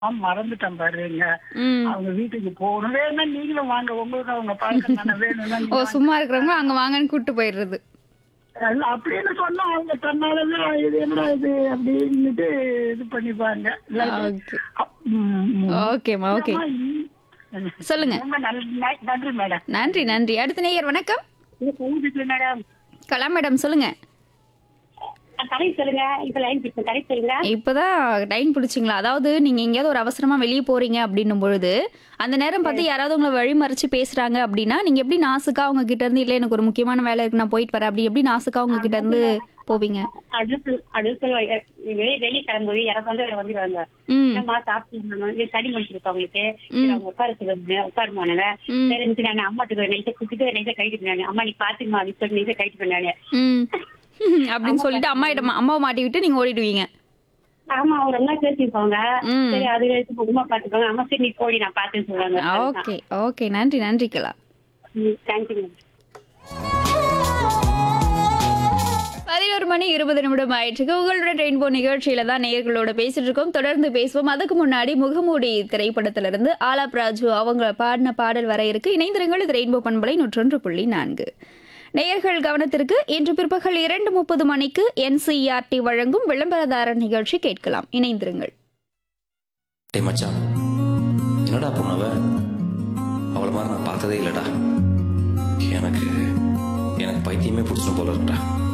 மறந்துட்டேன் பாருங்க ம் அவங்க வீட்டுக்கு போகணும் வேணும்னா நீங்களும் வாங்க உங்களுக்கு அவங்க பழக்கம் தானே வேணும்னா ஓ நீங்க வாங்க. சும்மா இருக்கிறவங்க அங்க வாங்கன்னு கூட்டு போயிடுறது அல்ல, அப்படின்னு சொன்னா அவங்க தன்னாலவே இது என்ன இது அப்படின்னுட்டு இது பண்ணிப்பாங்க இல்லாட்டி- ஓகே அப்- ம், ம். ஓகேம்மா ஓகே அம்மா, ம். சொல்லுங்க ரொம்ப நல்- ந- நன்றி மேடம் நன்றி நன்றி அடுத்த நேயர் வணக்கம் இது பூஜிக்கு மேடம் கலா மேடம் சொல்லுங்க கடை சொல்லுங்க இப்ப லைன் பிடிச்ச கடை சொல்லுங்க இப்பதான் லைன் பிடிச்சிங்களா அதாவது நீங்க எங்கேயாவது ஒரு அவசரமா வெளியே போறீங்க அப்படின்னும் பொழுது அந்த நேரம் பார்த்து யாராவது உங்களை வழிமறிச்சு பேசுறாங்க அப்படின்னா நீங்க எப்படி நாசுக்கா அவங்க கிட்ட இருந்து இல்ல எனக்கு ஒரு முக்கியமான வேலை இருக்கு நான் போயிட்டு வரேன் அப்படி எப்படி நாசுக்கா அவங்க கிட்ட இருந்து போவீங்க அடுத்து அடுத்து வெளியே வெளியே கிளம்புது எனக்கு வந்து வந்துடுவாங்க ம் என்னம்மா சாப்பிட்டு தடி முடிச்சிருக்கோம் அவங்களுக்கு சரி, அவங்க உட்கார சொல்லுங்க உட்காருமானுங்க ம். சரி நான் அம்மாட்டுக்கு நைஸை குடிச்சிட்டு நைஸை கைட்டு பண்ணாங்க அம்மா நீ பாத்துக்குமா அப்படின்னு சொல்லி நைஸை கைட்டு பண்ணாங்க ம் அப்படின்னு சொல்லிட்டு அம்மா கிட்ட அம்மாவை மாட்டி விட்டு நீங்க ஓடிடுவீங்க ஆமா அவங்க நல்லா பேசிருப்பாங்க ம். சரி அது வரைக்கும் அம்மா பாத்துக்கோங்க அம்மா சரி நீ போடி நான் பாத்துன்னு சொல்லுவாங்க ஓகே ஓகே நன்றி நன்றி கலா தேங்க்யூ பதினோரு மணி இருபது நிமிடம் ஆயிடுச்சு உங்களோட ரெயின்போ நிகழ்ச்சியில தான் நேயர்களோட பேசிட்டு இருக்கோம் தொடர்ந்து பேசுவோம் அதுக்கு முன்னாடி முகமூடி திரைப்படத்திலிருந்து ஆலாப் ராஜு அவங்க பாடின பாடல் வர இருக்கு இணைந்திருங்கள் இது ரெயின்போ பண்பலை நூற்றொன்று புள்ளி நான்கு நேயர்கள் கவனத்திற்கு இன்று பிற்பகல் இரண்டு முப்பது மணிக்கு என்சிஆர்டி வழங்கும் விளம்பரதாரர் நிகழ்ச்சி கேட்கலாம் இணைந்திருங்கள் டேய் மச்சான் என்னடா பொண்ணவ அவளை மாதிரி நான் பார்த்ததே இல்லைடா எனக்கு எனக்கு பைத்தியமே பிடிச்சிடும் போல இருக்குடா